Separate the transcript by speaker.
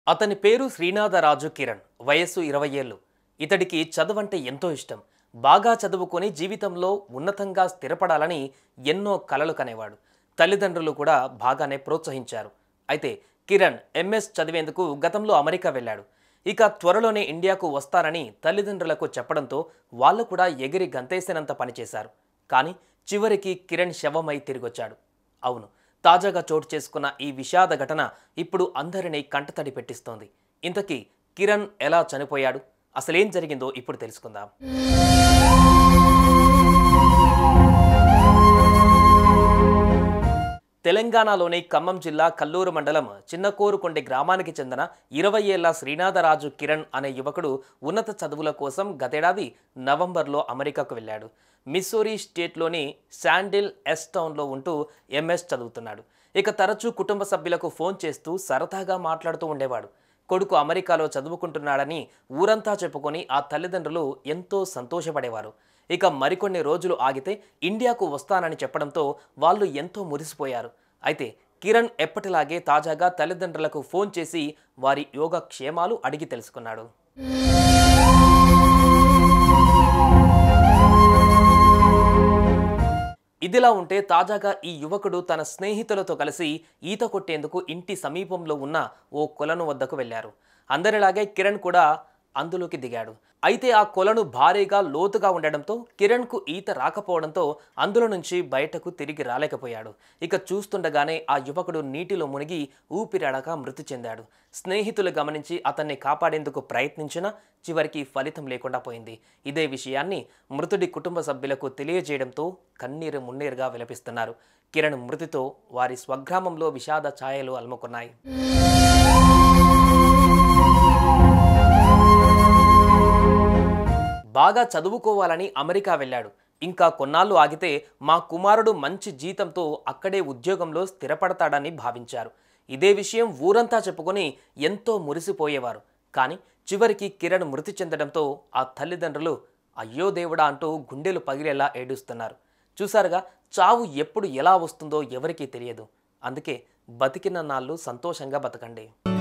Speaker 1: అతని పేరు శ్రీనాథరాజు కిరణ్ వయస్సు ఇరవై ఏళ్ళు ఇతడికి చదువంటే ఎంతో ఇష్టం బాగా చదువుకొని జీవితంలో ఉన్నతంగా స్థిరపడాలని ఎన్నో కలలు కనేవాడు తల్లిదండ్రులు కూడా బాగానే ప్రోత్సహించారు అయితే కిరణ్ ఎంఎస్ చదివేందుకు గతంలో అమెరికా వెళ్ళాడు ఇక త్వరలోనే ఇండియాకు వస్తానని తల్లిదండ్రులకు చెప్పడంతో వాళ్ళు కూడా ఎగిరి గంతేసినంత పనిచేశారు కానీ చివరికి కిరణ్ శవమై తిరిగొచ్చాడు అవును తాజాగా చోటు చేసుకున్న ఈ విషాద ఘటన ఇప్పుడు అందరినీ కంటతడి పెట్టిస్తోంది ఇంతకీ కిరణ్ ఎలా చనిపోయాడు అసలేం జరిగిందో ఇప్పుడు తెలుసుకుందాం తెలంగాణలోని ఖమ్మం జిల్లా కల్లూరు మండలం చిన్నకోరుకొండ గ్రామానికి చెందిన ఇరవై ఏళ్ల శ్రీనాథరాజు కిరణ్ అనే యువకుడు ఉన్నత చదువుల కోసం గతేడాది నవంబర్లో అమెరికాకు వెళ్ళాడు మిస్సూరీ స్టేట్లోని శాండిల్ ఎస్ టౌన్లో ఉంటూ ఎంఎస్ చదువుతున్నాడు ఇక తరచూ కుటుంబ సభ్యులకు ఫోన్ చేస్తూ సరదాగా మాట్లాడుతూ ఉండేవాడు కొడుకు అమెరికాలో చదువుకుంటున్నాడని ఊరంతా చెప్పుకొని ఆ తల్లిదండ్రులు ఎంతో సంతోషపడేవారు ఇక మరికొన్ని రోజులు ఆగితే ఇండియాకు వస్తానని చెప్పడంతో వాళ్ళు ఎంతో మురిసిపోయారు అయితే కిరణ్ ఎప్పటిలాగే తాజాగా తల్లిదండ్రులకు ఫోన్ చేసి వారి యోగక్షేమాలు అడిగి తెలుసుకున్నాడు ఇదిలా ఉంటే తాజాగా ఈ యువకుడు తన స్నేహితులతో కలిసి ఈత కొట్టేందుకు ఇంటి సమీపంలో ఉన్న ఓ కొలను వద్దకు వెళ్లారు అందరిలాగే కిరణ్ కూడా అందులోకి దిగాడు అయితే ఆ కొలను భారీగా లోతుగా ఉండడంతో కిరణ్కు ఈత రాకపోవడంతో అందులో నుంచి బయటకు తిరిగి రాలేకపోయాడు ఇక చూస్తుండగానే ఆ యువకుడు నీటిలో మునిగి ఊపిరాడక మృతి చెందాడు స్నేహితులు గమనించి అతన్ని కాపాడేందుకు ప్రయత్నించినా చివరికి ఫలితం లేకుండా పోయింది ఇదే విషయాన్ని మృతుడి కుటుంబ సభ్యులకు తెలియజేయడంతో కన్నీరు మున్నీరుగా విలపిస్తున్నారు కిరణ్ మృతితో వారి స్వగ్రామంలో విషాద ఛాయలు అలుముకున్నాయి బాగా చదువుకోవాలని అమెరికా వెళ్ళాడు ఇంకా కొన్నాళ్ళు ఆగితే మా కుమారుడు మంచి జీతంతో అక్కడే ఉద్యోగంలో స్థిరపడతాడని భావించారు ఇదే విషయం ఊరంతా చెప్పుకొని ఎంతో మురిసిపోయేవారు కానీ చివరికి కిరణ్ మృతి చెందడంతో ఆ తల్లిదండ్రులు అయ్యో దేవుడా అంటూ గుండెలు పగిలేలా ఏడుస్తున్నారు చూసారుగా చావు ఎప్పుడు ఎలా వస్తుందో ఎవరికీ తెలియదు అందుకే బతికిన నాళ్ళు సంతోషంగా బతకండి